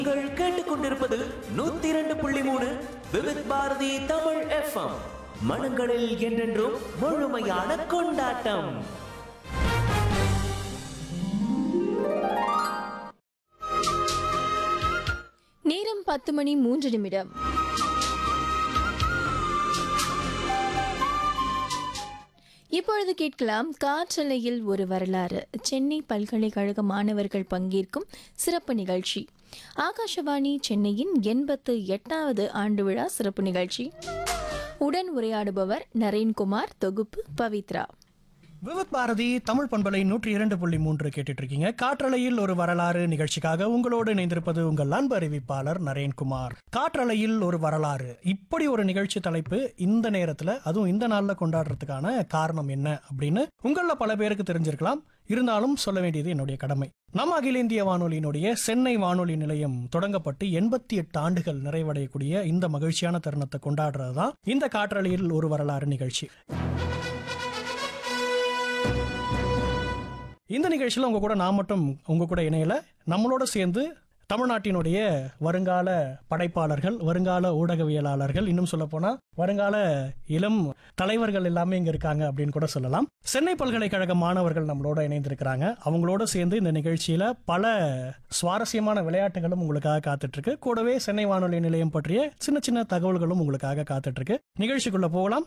நீங்கள் கேட்டுக்கொண்டிருப்பது நூத்தி இரண்டு புள்ளி மூணு விவித் பாரதி தமிழ் எஃப்எம் மனங்களில் என்றென்றும் முழுமையான கொண்டாட்டம் நேரம் பத்து மணி மூன்று நிமிடம் இப்பொழுது கேட்கலாம் காற்றலையில் ஒரு வரலாறு சென்னை பல்கலைக்கழக மாணவர்கள் பங்கேற்கும் சிறப்பு நிகழ்ச்சி ஆகாஷவாணி சென்னையின் எண்பத்து எட்டாவது ஆண்டு விழா சிறப்பு நிகழ்ச்சி உடன் உரையாடுபவர் நரேன்குமார் தொகுப்பு பவித்ரா விவித் பாரதி தமிழ் பண்பலை நூற்றி இரண்டு புள்ளி மூன்று கேட்டுட்டு இருக்கீங்க காற்றலையில் ஒரு வரலாறு நிகழ்ச்சிக்காக உங்களோடு இணைந்திருப்பது உங்கள் அன்பு அறிவிப்பாளர் நரேன்குமார் காற்றலையில் ஒரு வரலாறு இப்படி ஒரு நிகழ்ச்சி தலைப்பு இந்த நேரத்துல அதுவும் இந்த நாள்ல கொண்டாடுறதுக்கான காரணம் என்ன அப்படின்னு உங்கள பல பேருக்கு தெரிஞ்சிருக்கலாம் இருந்தாலும் சொல்ல வேண்டியது என்னுடைய கடமை நம்ம அகில இந்திய வானொலியினுடைய சென்னை வானொலி நிலையம் தொடங்கப்பட்டு எண்பத்தி எட்டு ஆண்டுகள் நிறைவடையக்கூடிய இந்த மகிழ்ச்சியான தருணத்தை கொண்டாடுறது தான் இந்த காற்றலையில் ஒரு வரலாறு நிகழ்ச்சி இந்த நிகழ்ச்சியில் உங்க கூட நான் மட்டும் உங்க கூட இணையல நம்மளோட சேர்ந்து தமிழ்நாட்டினுடைய வருங்கால படைப்பாளர்கள் வருங்கால ஊடகவியலாளர்கள் இன்னும் சொல்ல போனா வருங்கால இளம் தலைவர்கள் எல்லாமே இங்க இருக்காங்க அப்படின்னு கூட சொல்லலாம் சென்னை பல்கலைக்கழக மாணவர்கள் நம்மளோட இணைந்திருக்கிறாங்க அவங்களோட சேர்ந்து இந்த நிகழ்ச்சியில பல சுவாரஸ்யமான விளையாட்டுகளும் உங்களுக்காக காத்துட்டு இருக்கு கூடவே சென்னை வானொலி நிலையம் பற்றிய சின்ன சின்ன தகவல்களும் உங்களுக்காக காத்துட்டு இருக்கு நிகழ்ச்சிக்குள்ள போகலாம்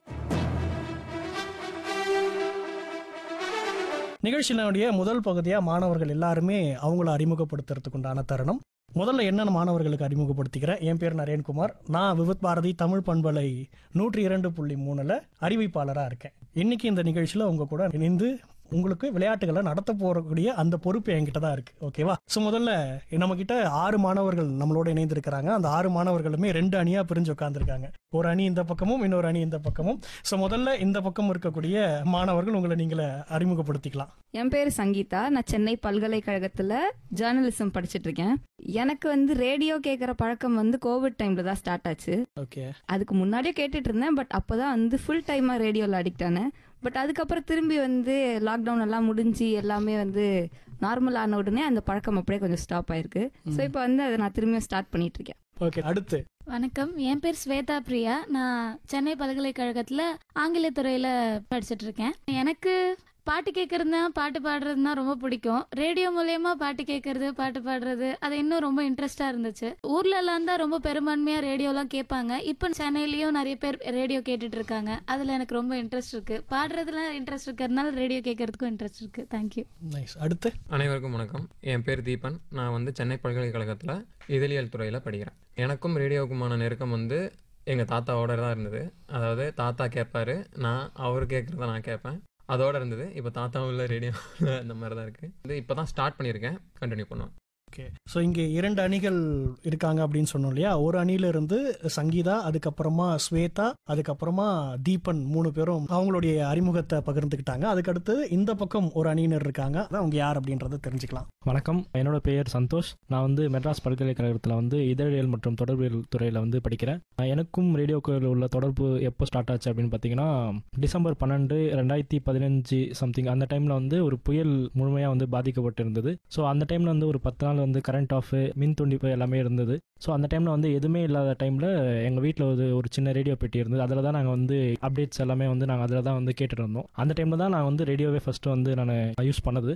நிகழ்ச்சியினுடைய முதல் பகுதியா மாணவர்கள் எல்லாருமே அவங்கள அறிமுகப்படுத்துறதுக்கு உண்டான தருணம் முதல்ல என்னென்ன மாணவர்களுக்கு அறிமுகப்படுத்திக்கிறேன் என் பேர் நரேன்குமார் நான் விவித் பாரதி தமிழ் பண்பலை நூற்றி இரண்டு புள்ளி மூணுல அறிவிப்பாளராக இருக்கேன் இன்னைக்கு இந்த நிகழ்ச்சியில உங்க கூட இணைந்து உங்களுக்கு விளையாட்டுகளை நடத்த போறக்கூடிய அந்த பொறுப்பு என்கிட்ட தான் இருக்கு ஓகேவா ஸோ முதல்ல நம்ம கிட்ட ஆறு மாணவர்கள் நம்மளோட இணைந்திருக்கிறாங்க அந்த ஆறு மாணவர்களுமே ரெண்டு அணியா பிரிஞ்சு உட்காந்துருக்காங்க ஒரு அணி இந்த பக்கமும் இன்னொரு அணி இந்த பக்கமும் ஸோ முதல்ல இந்த பக்கம் இருக்கக்கூடிய மாணவர்கள் உங்களை நீங்களே அறிமுகப்படுத்திக்கலாம் என் பேர் சங்கீதா நான் சென்னை பல்கலைக்கழகத்துல ஜேர்னலிசம் படிச்சிட்டு இருக்கேன் எனக்கு வந்து ரேடியோ கேட்குற பழக்கம் வந்து கோவிட் டைம்ல தான் ஸ்டார்ட் ஆச்சு ஓகே அதுக்கு முன்னாடியே கேட்டுட்டு இருந்தேன் பட் அப்போதான் வந்து ஃபுல் டைமா ரேடியோவில் அடிக்ட் ஆனேன் பட் அதுக்கப்புறம் திரும்பி வந்து லாக்டவுன் எல்லாம் முடிஞ்சு எல்லாமே வந்து நார்மல் ஆன உடனே அந்த பழக்கம் அப்படியே கொஞ்சம் ஸ்டாப் ஆயிருக்கு ஸோ இப்போ வந்து அதை நான் திரும்பியும் ஸ்டார்ட் பண்ணிட்டு இருக்கேன் ஓகே அடுத்து வணக்கம் என் பேர் ஸ்வேதா பிரியா நான் சென்னை பல்கலைக்கழகத்தில் ஆங்கிலத்துறையில் படிச்சுட்டு இருக்கேன் எனக்கு பாட்டு கேட்கறது பாட்டு பாடுறதுனா ரொம்ப பிடிக்கும் ரேடியோ மூலயமா பாட்டு கேட்கறது பாட்டு பாடுறது அது இன்னும் ரொம்ப இன்ட்ரெஸ்டா இருந்துச்சு ஊர்ல எல்லாம் தான் ரொம்ப பெரும்பான்மையா ரேடியோலாம் கேட்பாங்க இப்போ சென்னையிலயும் நிறைய பேர் ரேடியோ கேட்டுட்டு இருக்காங்க அதுல எனக்கு ரொம்ப இன்ட்ரெஸ்ட் இருக்கு பாடுறதுல இன்ட்ரெஸ்ட் இருக்கிறதுனால ரேடியோ கேட்கறதுக்கும் இன்ட்ரெஸ்ட் இருக்கு தேங்க்யூ நைஸ் அடுத்து அனைவருக்கும் வணக்கம் என் பேர் தீபன் நான் வந்து சென்னை பல்கலைக்கழகத்தில் இதழியல் துறையில் படிக்கிறேன் எனக்கும் ரேடியோவுக்குமான நெருக்கம் வந்து எங்கள் தாத்தாவோட தான் இருந்தது அதாவது தாத்தா கேட்பாரு நான் அவர் கேட்குறத நான் கேட்பேன் அதோட இருந்தது இப்போ தாத்தாவும் இல்லை ரேடியோ அந்த மாதிரி தான் இருக்குது இது இப்போ தான் ஸ்டார்ட் பண்ணியிருக்கேன் கண்டினியூ பண்ணுவேன் ஓகே ஸோ இங்கே இரண்டு அணிகள் இருக்காங்க அப்படின்னு சொன்னோம் இல்லையா ஒரு அணியில இருந்து சங்கீதா அதுக்கப்புறமா ஸ்வேதா அதுக்கப்புறமா தீபன் மூணு பேரும் அவங்களுடைய அறிமுகத்தை பகிர்ந்துக்கிட்டாங்க அதுக்கடுத்து இந்த பக்கம் ஒரு அணியினர் இருக்காங்க அதான் அவங்க யார் அப்படின்றத தெரிஞ்சுக்கலாம் வணக்கம் என்னோட பெயர் சந்தோஷ் நான் வந்து மெட்ராஸ் பல்கலைக்கழகத்தில் வந்து இதழியல் மற்றும் தொடர்பியல் துறையில் வந்து படிக்கிறேன் நான் எனக்கும் ரேடியோக்கு உள்ள தொடர்பு எப்போ ஸ்டார்ட் ஆச்சு அப்படின்னு பார்த்தீங்கன்னா டிசம்பர் பன்னெண்டு ரெண்டாயிரத்தி பதினஞ்சு சம்திங் அந்த டைமில் வந்து ஒரு புயல் முழுமையாக வந்து பாதிக்கப்பட்டிருந்தது ஸோ அந்த டைமில் வந்து ஒரு பத்து நாள் வந்து கரண்ட் ஆஃப் மின் துண்டிப்பு எல்லாமே இருந்தது ஸோ அந்த டைமில் வந்து எதுவுமே இல்லாத டைமில் எங்கள் வீட்டில் ஒரு ஒரு சின்ன ரேடியோ பெட்டி இருந்தது அதில் தான் நாங்கள் வந்து அப்டேட்ஸ் எல்லாமே வந்து நாங்கள் அதில் தான் வந்து கேட்டுட்டு இருந்தோம் அந்த டைமில் தான் நான் வந்து ரேடியோவே ஃபஸ்ட்டு வந்து நான் யூஸ் பண்ணது